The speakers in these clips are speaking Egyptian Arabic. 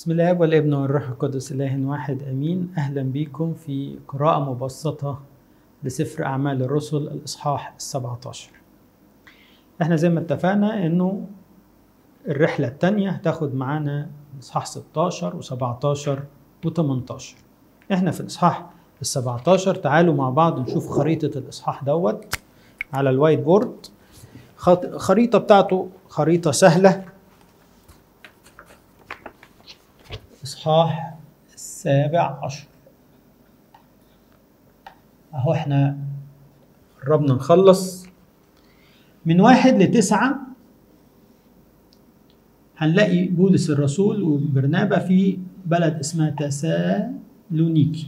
بسم الله والابن والروح القدس اله واحد امين اهلا بكم في قراءة مبسطة لسفر اعمال الرسل الاصحاح ال17 احنا زي ما اتفقنا انه الرحلة التانية هتاخد معانا اصحاح 16 و17 و18 احنا في الاصحاح ال17 تعالوا مع بعض نشوف خريطة الاصحاح دوت على الوايت بورد خريطة بتاعته خريطة سهلة إصحاح السابع عشر أهو إحنا قربنا نخلص من واحد لتسعة هنلاقي بولس الرسول وبرنابا في بلد اسمها تسالونيكي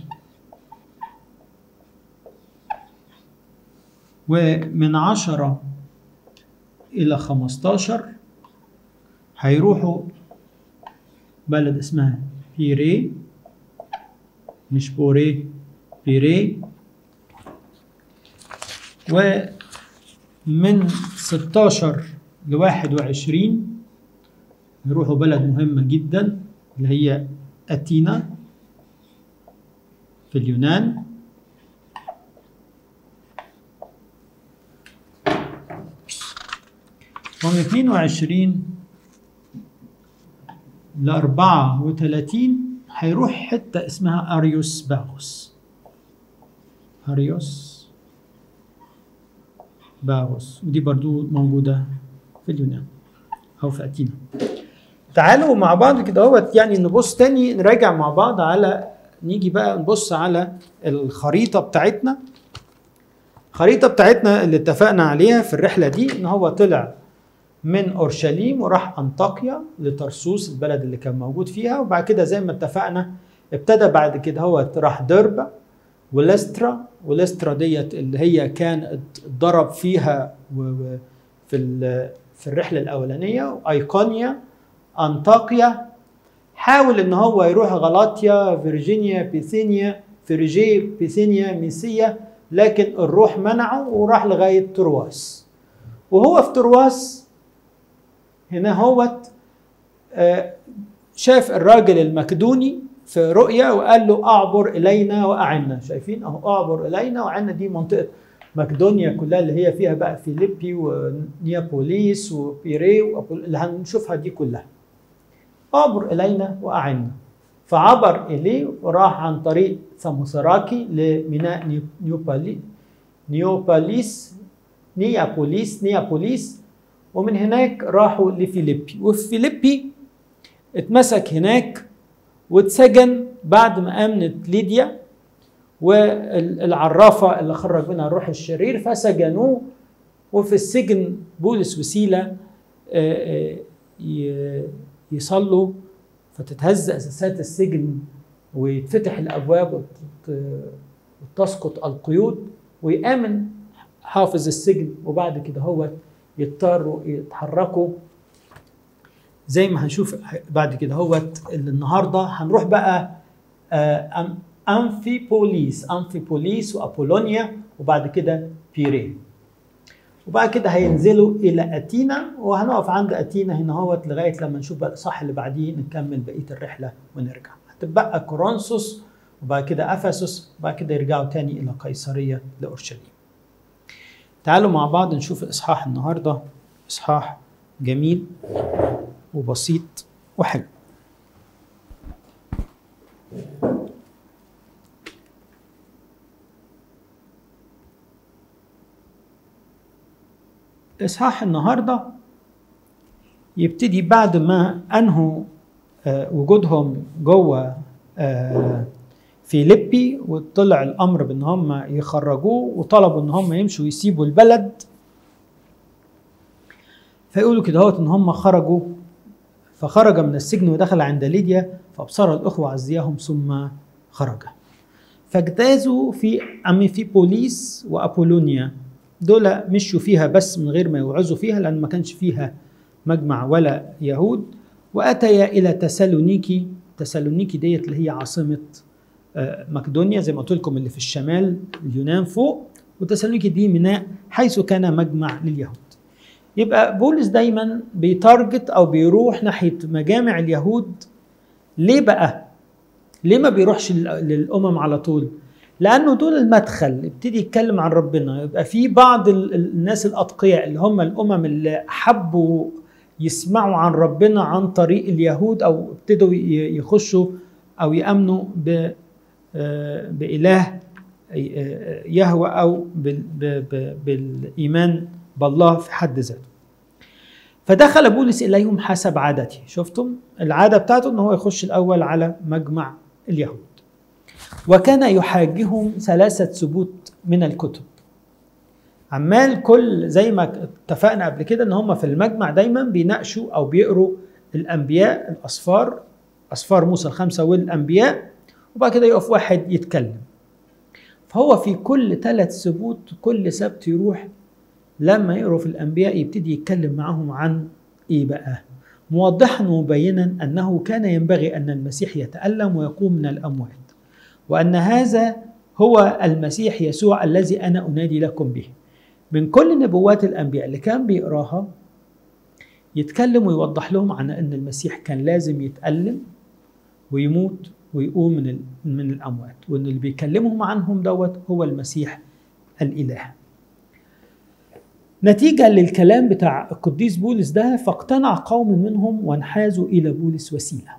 ومن عشرة إلى خمستاشر هيروحوا بلد اسمها بيري مش بوري بيري ومن 16 ل 21 يروحوا بلد مهمة جدا اللي هي أتينا في اليونان ومن 22 ل 34 هيروح حتة اسمها أريوس باغوس أريوس باغوس ودي برضو موجودة في اليونان أو في أتينا تعالوا مع بعض كده اهوت يعني نبص تاني نراجع مع بعض على نيجي بقى نبص على الخريطة بتاعتنا الخريطة بتاعتنا اللي اتفقنا عليها في الرحلة دي ان هو طلع من اورشليم وراح انطاكيا لترسوس البلد اللي كان موجود فيها وبعد كده زي ما اتفقنا ابتدى بعد كده هو راح دربة ولسترا ولسترا ديت اللي هي كان اتضرب فيها في في الرحله الاولانيه وايقونيا انطاكيا حاول ان هو يروح غلاطيا فيرجينيا بيثينيا فريجي بيثينيا ميسيا لكن الروح منعه وراح لغايه ترواس وهو في ترواس هنا هوت شاف الراجل المكدوني في رؤيا وقال له اعبر الينا واعنا شايفين اهو اعبر الينا واعنا دي منطقه مقدونيا كلها اللي هي فيها بقى فيليبي ونيابوليس وبيري اللي هنشوفها دي كلها اعبر الينا واعنا فعبر اليه وراح عن طريق ساموسراكي لميناء نيوبالي نيوباليس نيابوليس نيابوليس ومن هناك راحوا لفيليبي وفي فيليبي اتمسك هناك واتسجن بعد ما امنت ليديا والعرافه اللي خرج منها الروح الشرير فسجنوه وفي السجن بولس وسيله يصلوا فتتهز اساسات السجن ويتفتح الابواب وتسقط القيود ويامن حافظ السجن وبعد كده هو يضطروا يتحركوا زي ما هنشوف بعد كده هوت النهارده هنروح بقى امفيبوليس امفيبوليس وابولونيا وبعد كده بيري وبعد كده هينزلوا الى اتينا وهنقف عند اتينا هنا هوت لغايه لما نشوف بقى الاصح اللي بعديه نكمل بقيه الرحله ونرجع هتبقى كورنثوس وبعد كده افسس وبعد كده يرجعوا تاني الى قيصريه لاورشليم تعالوا مع بعض نشوف الاصحاح النهارده اصحاح جميل وبسيط وحلو اصحاح النهارده يبتدي بعد ما انهوا آه وجودهم جوه آه فيليبي وطلع الامر بان هم يخرجوه وطلبوا ان هم يمشوا يسيبوا البلد فيقولوا كده هوت ان هم خرجوا فخرج من السجن ودخل عند ليديا فابصر الاخوه عزيهم ثم خرج فاجتازوا في اميفيبوليس وابولونيا دول مشوا فيها بس من غير ما يوعظوا فيها لان ما كانش فيها مجمع ولا يهود واتيا الى تسالونيكي تسالونيكي ديت اللي هي عاصمه مقدونيا زي ما قلت لكم اللي في الشمال اليونان فوق وتسالونيكي دي ميناء حيث كان مجمع لليهود يبقى بولس دايما بيتارجت او بيروح ناحيه مجامع اليهود ليه بقى ليه ما بيروحش للامم على طول لانه دول المدخل يبتدي يتكلم عن ربنا يبقى في بعض الناس الاتقياء اللي هم الامم اللي حبوا يسمعوا عن ربنا عن طريق اليهود او ابتدوا يخشوا او يامنوا ب باله يهوى او بالايمان بالله في حد ذاته فدخل بولس اليهم حسب عادته شفتم العاده بتاعته ان هو يخش الاول على مجمع اليهود وكان يحاجهم ثلاثه ثبوت من الكتب عمال كل زي ما اتفقنا قبل كده ان هم في المجمع دايما بيناقشوا او بيقروا الانبياء الاسفار اسفار موسى الخمسه والانبياء وبعد كده يقف واحد يتكلم فهو في كل ثلاث ثبوت كل سبت يروح لما يقروا في الانبياء يبتدي يتكلم معهم عن ايه بقى موضحا ومبينا انه كان ينبغي ان المسيح يتالم ويقوم من الاموات وان هذا هو المسيح يسوع الذي انا انادي لكم به من كل نبوات الانبياء اللي كان بيقراها يتكلم ويوضح لهم عن ان المسيح كان لازم يتالم ويموت ويقوم من من الاموات وان اللي بيكلمهم عنهم دوت هو المسيح الاله نتيجة للكلام بتاع القديس بولس ده فاقتنع قوم منهم وانحازوا إلى بولس وسيلة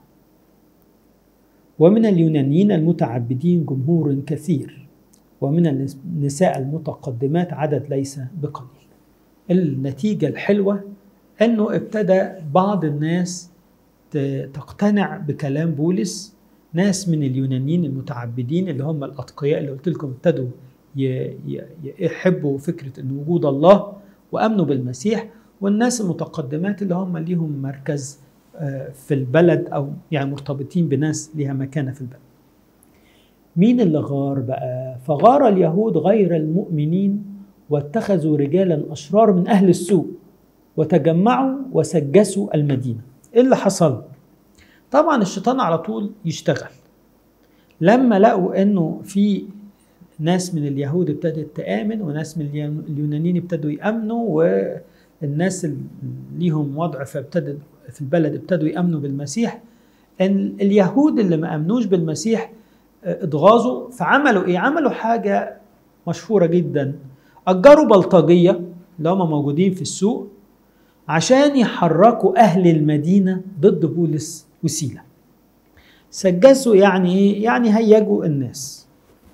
ومن اليونانيين المتعبدين جمهور كثير ومن النساء المتقدمات عدد ليس بقليل النتيجة الحلوة أنه ابتدى بعض الناس تقتنع بكلام بولس ناس من اليونانيين المتعبدين اللي هم الأتقياء اللي قلت لكم ابتدوا يحبوا فكرة أن وجود الله وامنوا بالمسيح والناس المتقدمات اللي هم ليهم مركز في البلد او يعني مرتبطين بناس ليها مكانه في البلد. مين اللي غار بقى؟ فغار اليهود غير المؤمنين واتخذوا رجالا اشرار من اهل السوء وتجمعوا وسجسوا المدينه. ايه اللي حصل؟ طبعا الشيطان على طول يشتغل. لما لقوا انه في ناس من اليهود ابتدت تآمن وناس من اليونانيين ابتدوا يأمنوا والناس اللي ليهم وضع فابتدت في البلد ابتدوا يأمنوا بالمسيح ان اليهود اللي ما امنوش بالمسيح اتغاظوا فعملوا ايه؟ عملوا حاجه مشهوره جدا اجروا بلطجيه اللي هم موجودين في السوق عشان يحركوا اهل المدينه ضد بولس وسيله. سجسوا يعني ايه؟ يعني هيجوا الناس.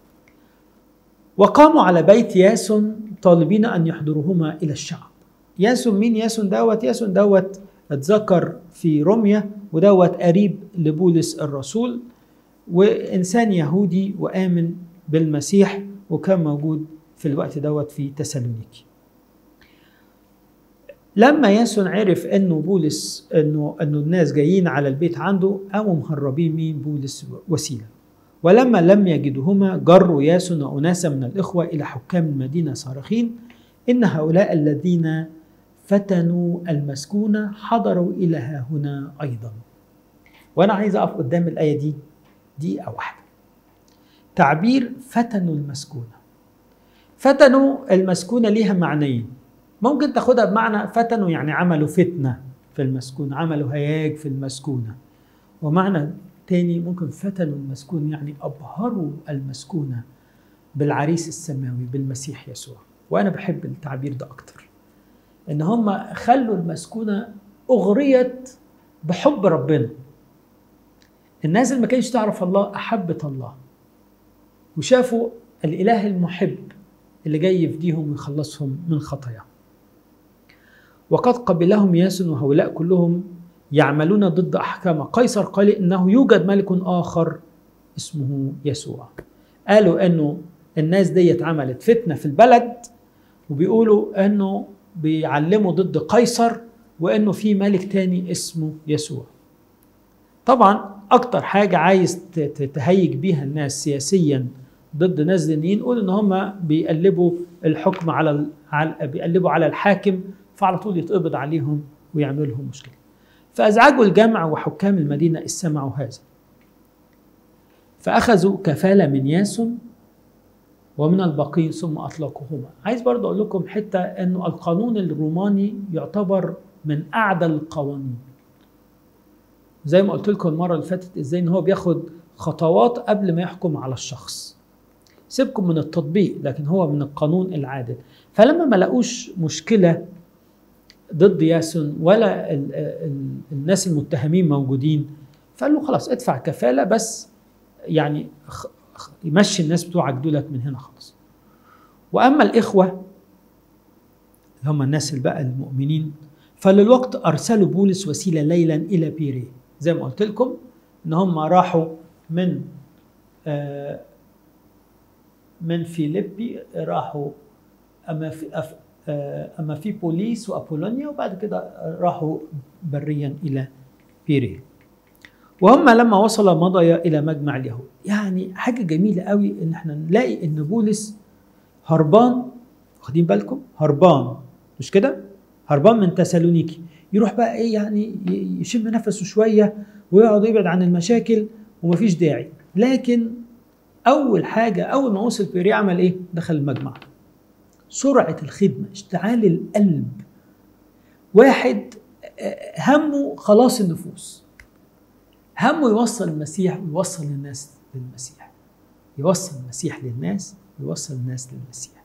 وقاموا على بيت ياسون طالبين ان يحضروهما الى الشعب. ياسون مين ياسون دوت؟ ياسون دوت اتذكر في روميا ودوت قريب لبولس الرسول وانسان يهودي وامن بالمسيح وكان موجود في الوقت دوت في تسالونيكي. لما ياسون عرف انه بولس انه انه الناس جايين على البيت عنده قاموا مهربين مين بولس وسيله. ولما لم يجدهما جروا ياسون واناسا من الاخوه الى حكام المدينه صارخين ان هؤلاء الذين فتنوا المسكونة حضروا إلى ها هنا أيضا وأنا عايز أقف قدام الآية دي دقيقة واحدة تعبير فتنوا المسكونة فتنوا المسكونة ليها معنيين ممكن تاخدها بمعنى فتنوا يعني عملوا فتنة في المسكونة عملوا هياج في المسكونة ومعنى تاني ممكن فتنوا المسكون يعني أبهروا المسكونة بالعريس السماوي بالمسيح يسوع وأنا بحب التعبير ده أكتر ان هم خلوا المسكونه اغريت بحب ربنا الناس اللي ما كانتش تعرف الله احبت الله وشافوا الاله المحب اللي جاي يفديهم ويخلصهم من خطاياهم وقد قبلهم ياسن وهؤلاء كلهم يعملون ضد احكام قيصر قال انه يوجد ملك اخر اسمه يسوع قالوا انه الناس ديت عملت فتنه في البلد وبيقولوا انه بيعلموا ضد قيصر وانه في ملك تاني اسمه يسوع طبعا اكتر حاجة عايز تهيج بيها الناس سياسيا ضد ناس دينيين قول ان هم بيقلبوا الحكم على على بيقلبوا على الحاكم فعلى طول يتقبض عليهم ويعملوا لهم مشكله فازعجوا الجمع وحكام المدينه اذ سمعوا هذا فاخذوا كفاله من ياسون ومن الباقين ثم اطلقوهما عايز برضه اقول لكم حته انه القانون الروماني يعتبر من اعدل القوانين زي ما قلت لكم المره اللي فاتت ازاي ان هو بياخد خطوات قبل ما يحكم على الشخص سيبكم من التطبيق لكن هو من القانون العادل فلما ما لقوش مشكله ضد ياسون ولا ال ال الناس المتهمين موجودين فقال له خلاص ادفع كفاله بس يعني يمشي الناس بتوعك دولت من هنا خلاص واما الاخوه اللي هم الناس اللي بقى المؤمنين فللوقت ارسلوا بولس وسيله ليلا الى بيري زي ما قلت لكم ان هم راحوا من آه من فيليبي راحوا اما في آه اما في بوليس وابولونيا وبعد كده راحوا بريا الى بيري وهم لما وصل مضي الى مجمع اليهود يعني حاجه جميله قوي ان احنا نلاقي ان بولس هربان واخدين بالكم هربان مش كده هربان من تسالونيكي يروح بقى ايه يعني يشم نفسه شويه ويقعد يبعد عن المشاكل ومفيش داعي لكن اول حاجه اول ما وصل بيري عمل ايه دخل المجمع سرعه الخدمه اشتعال القلب واحد همه خلاص النفوس همه يوصل المسيح ويوصل الناس للمسيح يوصل المسيح للناس ويوصل الناس للمسيح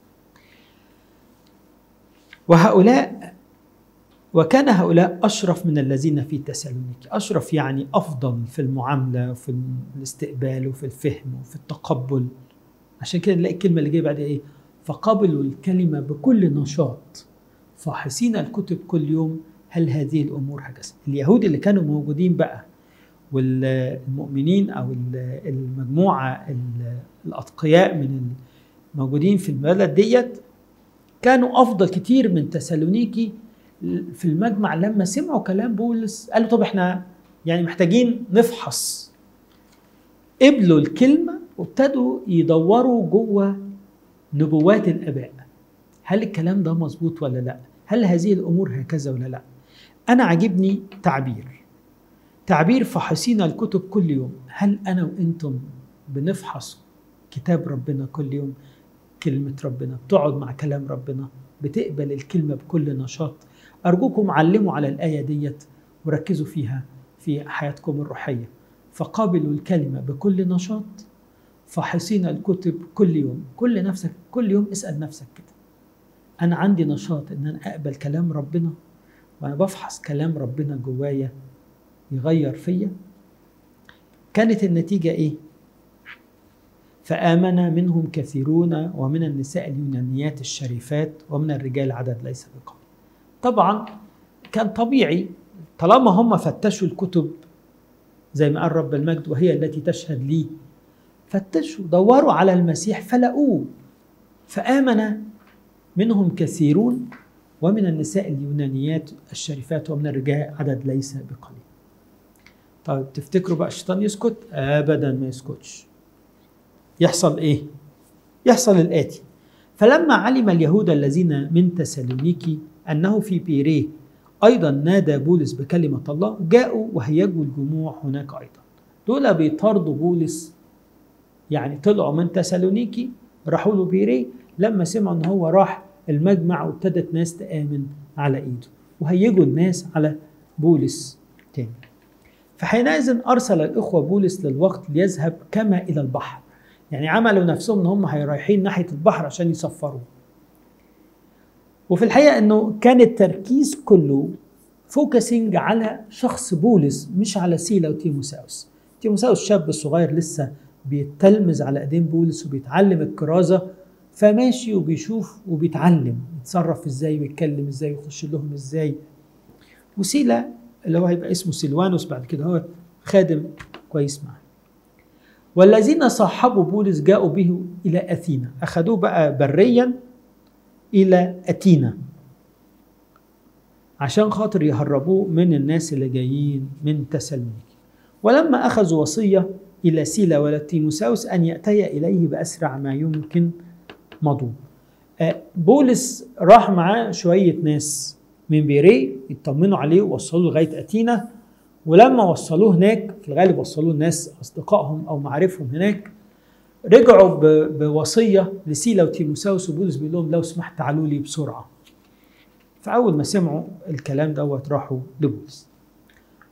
وهؤلاء وكان هؤلاء أشرف من الذين في تسالونيكي أشرف يعني أفضل في المعاملة وفي الاستقبال وفي الفهم وفي التقبل عشان كده نلاقي الكلمة اللي جاية بعدها إيه فقبلوا الكلمة بكل نشاط فاحصين الكتب كل يوم هل هذه الأمور هكذا اليهود اللي كانوا موجودين بقى والمؤمنين أو المجموعة الأتقياء من الموجودين في البلد ديت كانوا أفضل كتير من تسالونيكي في المجمع لما سمعوا كلام بولس قالوا طب احنا يعني محتاجين نفحص قبلوا الكلمه وابتدوا يدوروا جوه نبوات الاباء هل الكلام ده مظبوط ولا لا هل هذه الامور هكذا ولا لا انا عاجبني تعبير تعبير فحصين الكتب كل يوم هل انا وانتم بنفحص كتاب ربنا كل يوم كلمه ربنا بتقعد مع كلام ربنا بتقبل الكلمه بكل نشاط أرجوكم علموا على الآية ديت وركزوا فيها في حياتكم الروحية فقابلوا الكلمة بكل نشاط فحصين الكتب كل يوم كل نفسك كل يوم اسأل نفسك كده أنا عندي نشاط إن أنا أقبل كلام ربنا وأنا بفحص كلام ربنا جوايا يغير فيا كانت النتيجة إيه؟ فآمن منهم كثيرون ومن النساء اليونانيات الشريفات ومن الرجال عدد ليس بقليل طبعا كان طبيعي طالما هم فتشوا الكتب زي ما قال رب المجد وهي التي تشهد لي فتشوا دوروا على المسيح فلقوه فآمن منهم كثيرون ومن النساء اليونانيات الشريفات ومن الرجال عدد ليس بقليل طيب تفتكروا بقى الشيطان يسكت ابدا ما يسكتش يحصل ايه يحصل الاتي فلما علم اليهود الذين من تسالونيكي أنه في بيريه أيضا نادى بولس بكلمة الله جاءوا وهيجوا الجموع هناك أيضا دول بيطاردوا بولس يعني طلعوا من تسالونيكي راحوا له بيريه لما سمعوا ان هو راح المجمع وابتدت ناس تآمن على ايده وهيجوا الناس على بولس تاني فحينئذ ارسل الاخوه بولس للوقت ليذهب كما الى البحر يعني عملوا نفسهم ان هم رايحين ناحيه البحر عشان يسفروا وفي الحقيقه انه كان التركيز كله فوكسنج على شخص بولس مش على سيلا وتيموساوس تيموساوس شاب صغير لسه بيتلمذ على ايدين بولس وبيتعلم الكرازه فماشي وبيشوف وبيتعلم يتصرف ازاي ويتكلم ازاي ويخش لهم ازاي وسيلا اللي هو هيبقى اسمه سيلوانوس بعد كده هو خادم كويس معاه والذين صاحبوا بولس جاءوا به الى اثينا اخذوه بقى بريا الى اتينا عشان خاطر يهربوه من الناس اللي جايين من تسالونيكي ولما اخذوا وصيه الى سيلا ولا تيموساوس ان ياتي اليه باسرع ما يمكن مضوا بولس راح معاه شويه ناس من بيري يطمنوا عليه ووصلوه لغايه اتينا ولما وصلوه هناك في الغالب وصلوه الناس اصدقائهم او معارفهم هناك رجعوا بوصيه لسيلا وتيموساوس وبولس بيقول لهم لو سمحت تعالوا لي بسرعه فاول ما سمعوا الكلام دوت راحوا لبولس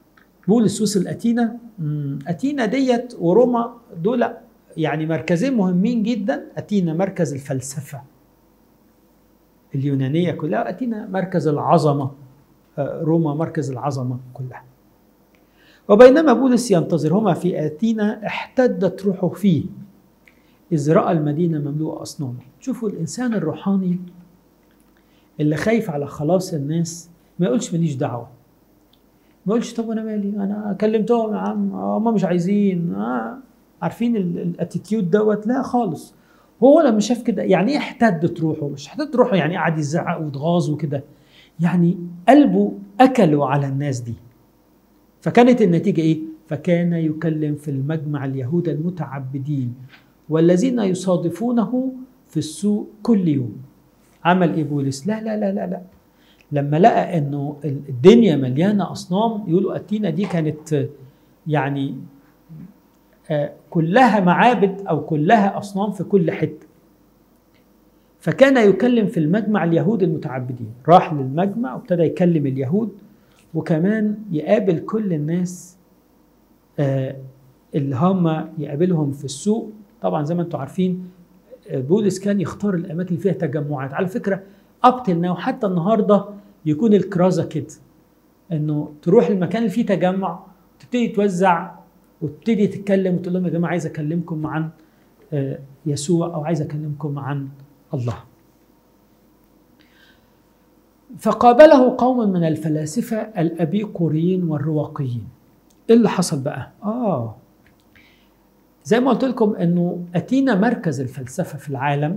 بولس وصل أتينا مم، أتينا ديت وروما دول يعني مركزين مهمين جدا أتينا مركز الفلسفة اليونانية كلها أتينا مركز العظمة آه، روما مركز العظمة كلها وبينما بولس ينتظرهما في آتينا احتدت روحه فيه إذ رأى المدينة مملوءة أصناما شوفوا الإنسان الروحاني اللي خايف على خلاص الناس ما يقولش ماليش دعوة ما يقولش طب أنا مالي أنا كلمتهم يا عم هم مش عايزين آه. عارفين الاتيتيود دوت لا خالص هو لما شاف كده يعني ايه احتدت روحه مش احتدت روحه يعني قعد يزعق ويتغاظ وكده يعني قلبه اكلوا على الناس دي فكانت النتيجه ايه فكان يكلم في المجمع اليهود المتعبدين والذين يصادفونه في السوق كل يوم عمل ايه بولس لا لا لا لا لا لما لقى انه الدنيا مليانه اصنام يقولوا اتينا دي كانت يعني آه، كلها معابد او كلها اصنام في كل حته فكان يكلم في المجمع اليهود المتعبدين راح للمجمع وابتدى يكلم اليهود وكمان يقابل كل الناس آه، اللي هم يقابلهم في السوق طبعا زي ما انتم عارفين آه، بولس كان يختار الاماكن اللي فيها تجمعات على فكره اب ناو حتى النهارده يكون الكرازه كده انه تروح المكان اللي فيه تجمع تبتدي توزع وتبتدي تتكلم وتقول لهم يا جماعه عايز اكلمكم عن آه، يسوع او عايز اكلمكم عن الله. فقابله قوم من الفلاسفه الابيقوريين والرواقيين. ايه اللي حصل بقى؟ اه زي ما قلت لكم انه اتينا مركز الفلسفه في العالم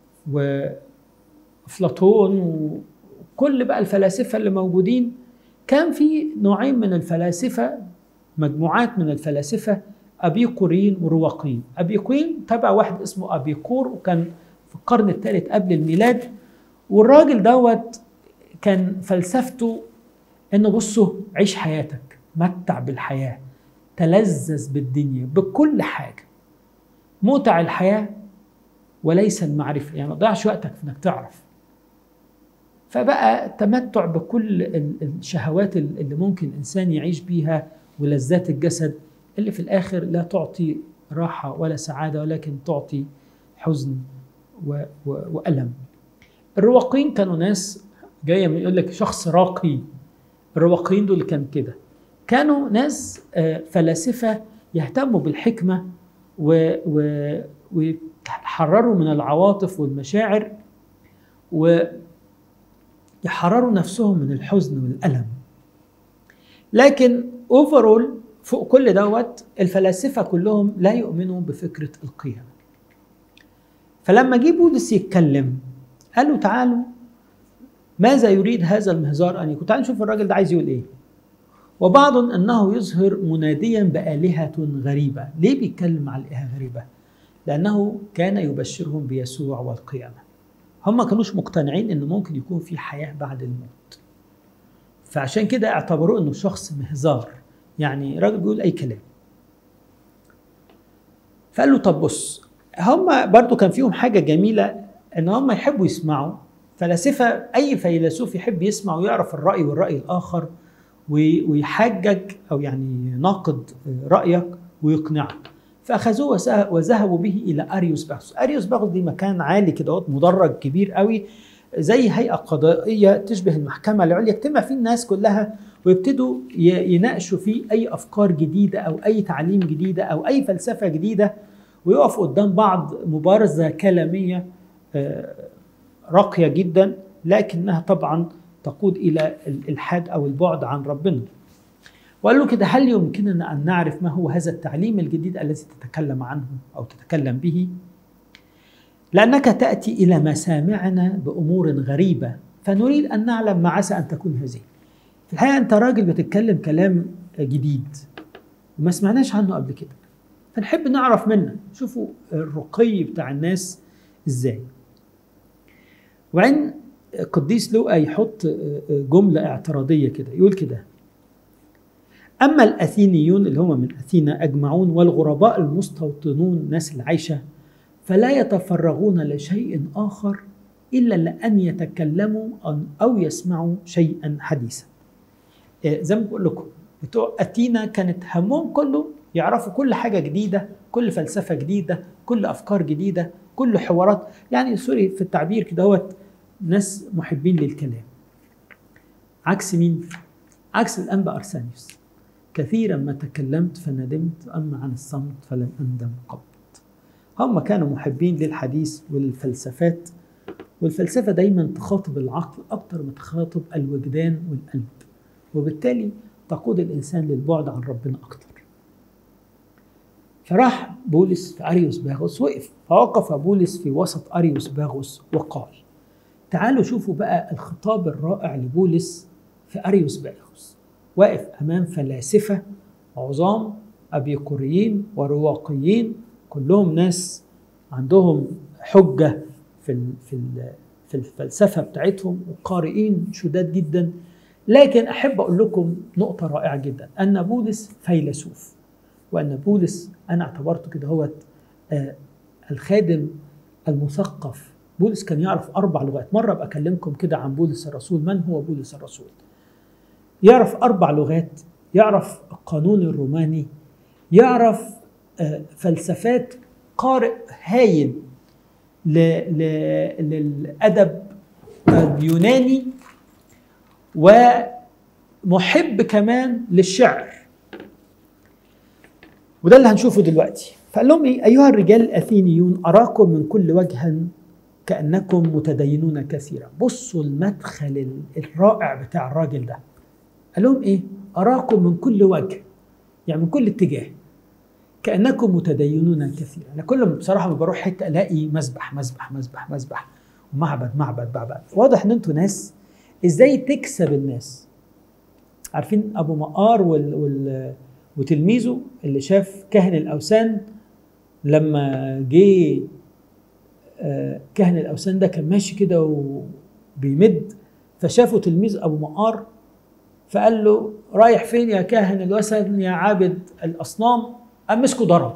وافلاطون وكل بقى الفلاسفه اللي موجودين كان في نوعين من الفلاسفه مجموعات من الفلاسفة أبيقوريين ورواقيين أبيقوريين تبع واحد اسمه أبيقور وكان في القرن الثالث قبل الميلاد والراجل دوت كان فلسفته انه بصوا عيش حياتك متع بالحياة تلذذ بالدنيا بكل حاجة متع الحياة وليس المعرفة يعني ما تضيعش وقتك في انك تعرف فبقى التمتع بكل الشهوات اللي ممكن الانسان يعيش بيها ولذات الجسد اللي في الاخر لا تعطي راحه ولا سعاده ولكن تعطي حزن و و والم. الرواقيين كانوا ناس جايه من يقول لك شخص راقي الرواقيين دول كان كده كانوا ناس فلاسفه يهتموا بالحكمه و و ويحرروا من العواطف والمشاعر ويحرروا نفسهم من الحزن والالم لكن اوفرول فوق كل دوت الفلاسفه كلهم لا يؤمنوا بفكره القيامه فلما جه بولس يتكلم قال له تعالوا ماذا يريد هذا المهزار ان يكون تعالوا نشوف الراجل ده عايز يقول ايه وبعض انه يظهر مناديا بالهه غريبه ليه بيتكلم على الهه غريبه لانه كان يبشرهم بيسوع والقيامه هم ما كانوش مقتنعين ان ممكن يكون في حياه بعد الموت فعشان كده اعتبروه انه شخص مهزار يعني راجل بيقول اي كلام فقال له طب بص هم برضو كان فيهم حاجة جميلة ان هم يحبوا يسمعوا فلاسفة اي فيلسوف يحب يسمع ويعرف الرأي والرأي الآخر ويحجج او يعني ناقد رأيك ويقنعك فاخذوه وذهبوا به الى اريوس باغوس اريوس باغوس دي مكان عالي كده مدرج كبير قوي زي هيئه قضائيه تشبه المحكمه العليا يجتمع فيه الناس كلها ويبتدوا يناقشوا فيه اي افكار جديده او اي تعليم جديده او اي فلسفه جديده ويقفوا قدام بعض مبارزه كلاميه راقيه جدا لكنها طبعا تقود الى الالحاد او البعد عن ربنا. وقال له كده هل يمكننا ان نعرف ما هو هذا التعليم الجديد الذي تتكلم عنه او تتكلم به؟ لانك تاتي الى مسامعنا بامور غريبه فنريد ان نعلم ما عسى ان تكون هذه. في الحقيقه انت راجل بتتكلم كلام جديد وما سمعناش عنه قبل كده. فنحب نعرف منك شوفوا الرقي بتاع الناس ازاي. وبعدين قديس لوقا يحط جمله اعتراضيه كده يقول كده أما الأثينيون اللي هم من أثينا أجمعون والغرباء المستوطنون الناس اللي عايشة فلا يتفرغون لشيء آخر إلا لأن يتكلموا أو يسمعوا شيئا حديثا زي ما بقول لكم بتوع أثينا كانت همهم كله يعرفوا كل حاجة جديدة كل فلسفة جديدة كل أفكار جديدة كل حوارات يعني سوري في التعبير كده هو ناس محبين للكلام عكس مين؟ عكس الأنبا أرسانيوس كثيرا ما تكلمت فندمت أما عن الصمت فلن أندم قط هم كانوا محبين للحديث والفلسفات والفلسفة دايما تخاطب العقل أكتر ما تخاطب الوجدان والقلب وبالتالي تقود الإنسان للبعد عن ربنا أكتر فراح بولس في أريوس باغوس وقف فوقف بولس في وسط أريوس باغوس وقال تعالوا شوفوا بقى الخطاب الرائع لبولس في أريوس باغوس واقف أمام فلاسفة عظام أبيقوريين ورواقيين كلهم ناس عندهم حجة في في في الفلسفة بتاعتهم وقارئين شداد جدا لكن أحب أقول لكم نقطة رائعة جدا أن بولس فيلسوف وأن بولس أنا اعتبرته كده هو آه الخادم المثقف بولس كان يعرف أربع لغات مرة بكلمكم كده عن بولس الرسول من هو بولس الرسول يعرف أربع لغات يعرف القانون الروماني يعرف آه فلسفات قارئ هايل للأدب اليوناني ومحب كمان للشعر وده اللي هنشوفه دلوقتي فقال لهم ايه ايها الرجال الاثينيون اراكم من كل وجه كانكم متدينون كثيرا بصوا المدخل الرائع بتاع الراجل ده قال لهم ايه اراكم من كل وجه يعني من كل اتجاه كانكم متدينون كثيرا انا كل ما بصراحه ما بروح حته الاقي مسبح مسبح مسبح مسبح ومعبد معبد معبد واضح ان انتوا ناس ازاي تكسب الناس عارفين ابو مقار وال, وال وتلميذه اللي شاف كاهن الاوثان لما جه كاهن الاوثان ده كان ماشي كده وبيمد فشافه تلميذ ابو مقار فقال له رايح فين يا كاهن الوثن يا عابد الاصنام قام مسكه ضرب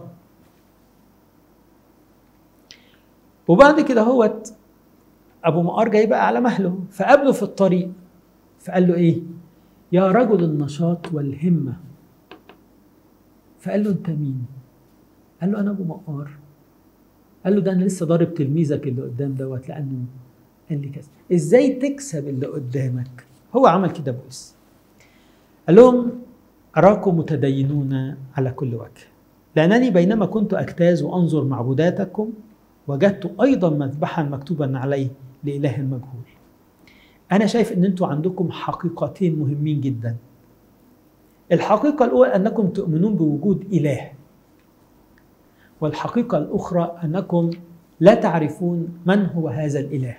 وبعد كده هوت ابو مقار جاي بقى على مهله فقابله في الطريق فقال له ايه يا رجل النشاط والهمه فقال له انت مين قال له انا ابو مقار قال له ده انا لسه ضارب تلميذك اللي قدام دوت لانه قال لي كذا ازاي تكسب اللي قدامك هو عمل كده بولس قال لهم اراكم متدينون على كل وجه لانني بينما كنت اجتاز وانظر معبوداتكم وجدت ايضا مذبحا مكتوبا عليه لاله مجهول انا شايف ان انتوا عندكم حقيقتين مهمين جدا الحقيقه الاولى انكم تؤمنون بوجود اله والحقيقه الاخرى انكم لا تعرفون من هو هذا الاله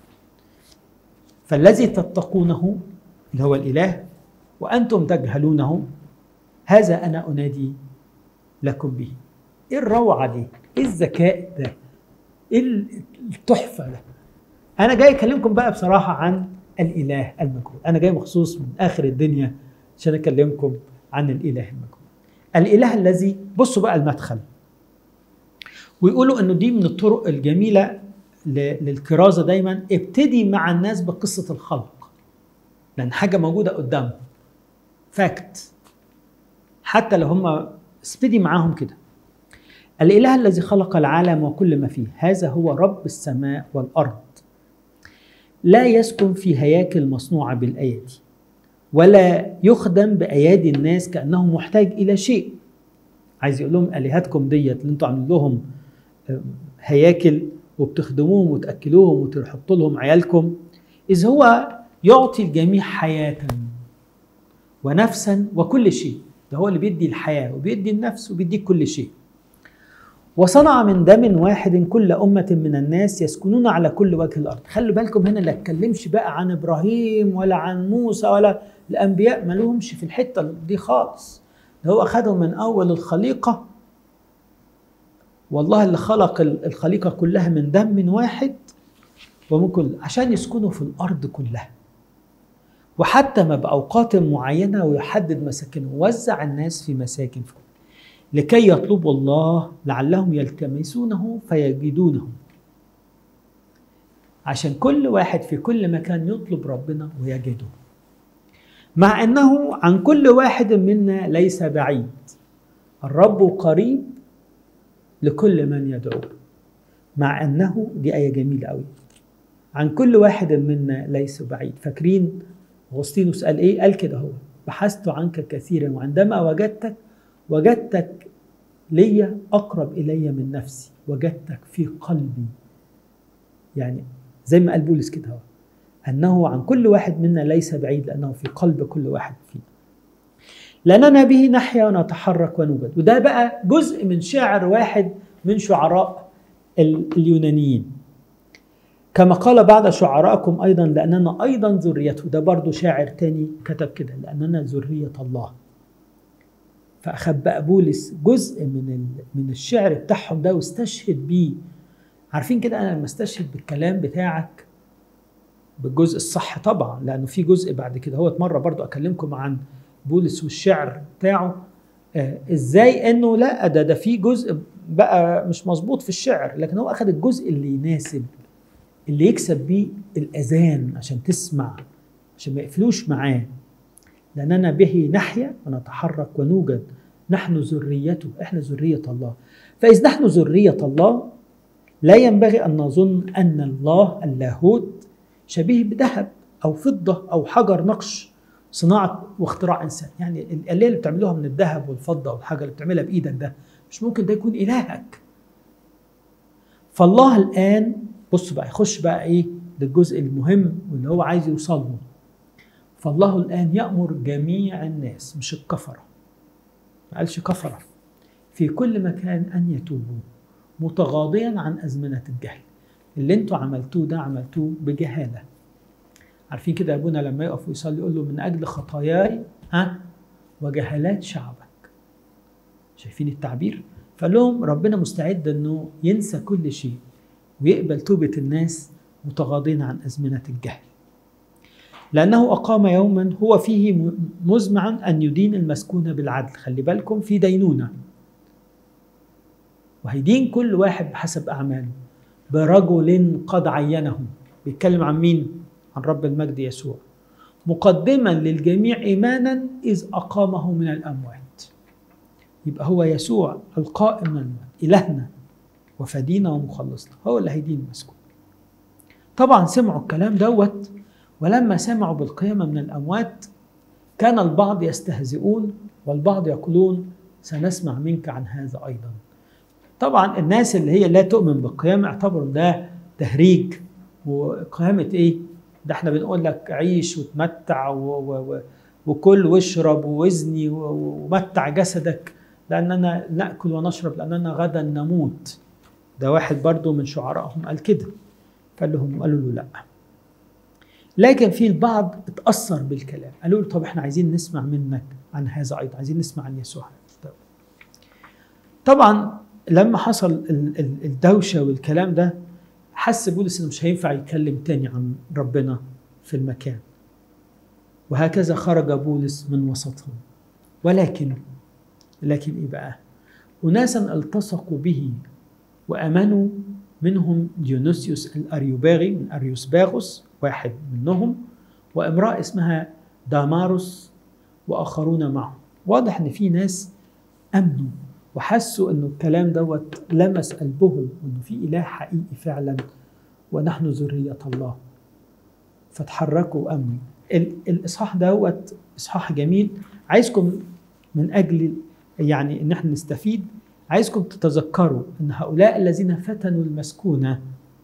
فالذي تتقونه اللي هو الاله وانتم تجهلونه هذا انا انادي لكم به ايه الروعه دي ايه الذكاء ده ايه التحفه ده انا جاي اكلمكم بقى بصراحه عن الاله المجهول انا جاي مخصوص من اخر الدنيا عشان اكلمكم عن الاله المجهول الاله الذي بصوا بقى المدخل ويقولوا انه دي من الطرق الجميله للكرازه دايما ابتدي مع الناس بقصه الخلق لان حاجه موجوده قدامهم فاكت حتى لو هم ابتدي معاهم كده الاله الذي خلق العالم وكل ما فيه هذا هو رب السماء والارض لا يسكن في هياكل مصنوعه بالايادي ولا يخدم بايادي الناس كانه محتاج الى شيء عايز يقول لهم الهتكم ديت اللي انتوا عاملين لهم هياكل وبتخدموهم وتاكلوهم وتحطوا لهم عيالكم اذ هو يعطي الجميع حياه ونفسا وكل شيء ده هو اللي بيدي الحياه وبيدي النفس وبيديك كل شيء وصنع من دم واحد كل أمة من الناس يسكنون على كل وجه الأرض خلوا بالكم هنا لا اتكلمش بقى عن إبراهيم ولا عن موسى ولا الأنبياء ما لهمش في الحتة دي خالص ده هو أخذهم من أول الخليقة والله اللي خلق الخليقة كلها من دم واحد ومن كل عشان يسكنوا في الأرض كلها وحتى ما بأوقات معينة ويحدد مساكنه وزع الناس في مساكن فوق لكي يطلبوا الله لعلهم يلتمسونه فيجدونه عشان كل واحد في كل مكان يطلب ربنا ويجده مع انه عن كل واحد منا ليس بعيد الرب قريب لكل من يدعوه مع انه دي ايه جميله قوي عن كل واحد منا ليس بعيد فاكرين اغسطينوس قال ايه قال كده هو بحثت عنك كثيرا وعندما وجدتك وجدتك لي اقرب الي من نفسي وجدتك في قلبي يعني زي ما قال بولس كده هو انه عن كل واحد منا ليس بعيد لانه في قلب كل واحد فينا لاننا به نحيا ونتحرك ونوجد وده بقى جزء من شعر واحد من شعراء اليونانيين كما قال بعض شعراءكم ايضا لاننا ايضا ذريته ده برضو شاعر تاني كتب كده لاننا ذريه الله فاخذ بقى بولس جزء من من الشعر بتاعهم ده واستشهد بيه عارفين كده انا لما استشهد بالكلام بتاعك بالجزء الصح طبعا لانه في جزء بعد كده هو مره برضو اكلمكم عن بولس والشعر بتاعه آه ازاي انه لا ده ده في جزء بقى مش مظبوط في الشعر لكن هو اخذ الجزء اللي يناسب اللي يكسب بيه الاذان عشان تسمع عشان ما يقفلوش معاه لاننا به نحيا ونتحرك ونوجد نحن ذريته احنا ذريه الله فاذا نحن ذريه الله لا ينبغي ان نظن ان الله اللاهوت شبيه بذهب او فضه او حجر نقش صناعه واختراع انسان يعني الاليه اللي بتعملوها من الذهب والفضه والحاجه اللي بتعملها بايدك ده مش ممكن ده يكون الهك فالله الان بص بقى يخش بقى ايه للجزء المهم واللي هو عايز يوصل له فالله الان يامر جميع الناس مش الكفره ما قالش كفره في كل مكان ان يتوبوا متغاضيا عن ازمنه الجهل اللي انتوا عملتوه ده عملتوه بجهاله عارفين كده ابونا لما يقف ويصلي يقول له من اجل خطاياي ها وجهالات شعبك شايفين التعبير فقال لهم ربنا مستعد انه ينسى كل شيء ويقبل توبه الناس متغاضين عن ازمنه الجهل لانه اقام يوما هو فيه مزمعا ان يدين المسكون بالعدل خلي بالكم في دينونه وهيدين كل واحد بحسب اعماله برجل قد عينه بيتكلم عن مين عن رب المجد يسوع مقدما للجميع ايمانا اذ اقامه من الاموات يبقى هو يسوع القائم من الموت الهنا وفدينا ومخلصنا هو اللي هيدين المسكون طبعا سمعوا الكلام دوت ولما سمعوا بالقيامة من الأموات كان البعض يستهزئون والبعض يقولون سنسمع منك عن هذا أيضا طبعا الناس اللي هي لا تؤمن بالقيامة اعتبروا ده تهريج وقيامة ايه ده احنا بنقول لك عيش وتمتع و و و وكل واشرب ووزني ومتع جسدك لأننا نأكل ونشرب لأننا غدا نموت ده واحد برضو من شعرائهم قال كده فقال لهم قالوا له لا لكن في البعض اتأثر بالكلام قالوا له طب احنا عايزين نسمع منك عن هذا أيضا عايزين نسمع عن يسوع طبعا لما حصل الدوشة والكلام ده حس بولس انه مش هينفع يتكلم تاني عن ربنا في المكان وهكذا خرج بولس من وسطهم ولكن لكن ايه بقى اناسا التصقوا به وامنوا منهم ديونيسيوس الاريوباغي من اريوس باغوس واحد منهم وامراه اسمها داماروس واخرون معه واضح ان في ناس امنوا وحسوا انه الكلام دوت لمس قلبهم وانه في اله حقيقي فعلا ونحن ذريه الله فتحركوا وامنوا الاصحاح دوت اصحاح جميل عايزكم من اجل يعني ان احنا نستفيد عايزكم تتذكروا ان هؤلاء الذين فتنوا المسكونه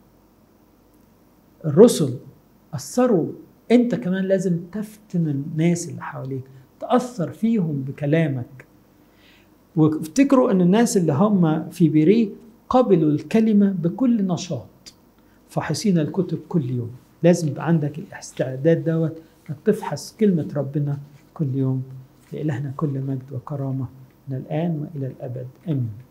الرسل اثروا انت كمان لازم تفتن الناس اللي حواليك تاثر فيهم بكلامك وافتكروا ان الناس اللي هم في بيريه قبلوا الكلمه بكل نشاط فاحصين الكتب كل يوم لازم يبقى عندك الاستعداد دوت انك تفحص كلمه ربنا كل يوم لإلهنا كل مجد وكرامه من الآن وإلى الأبد آمين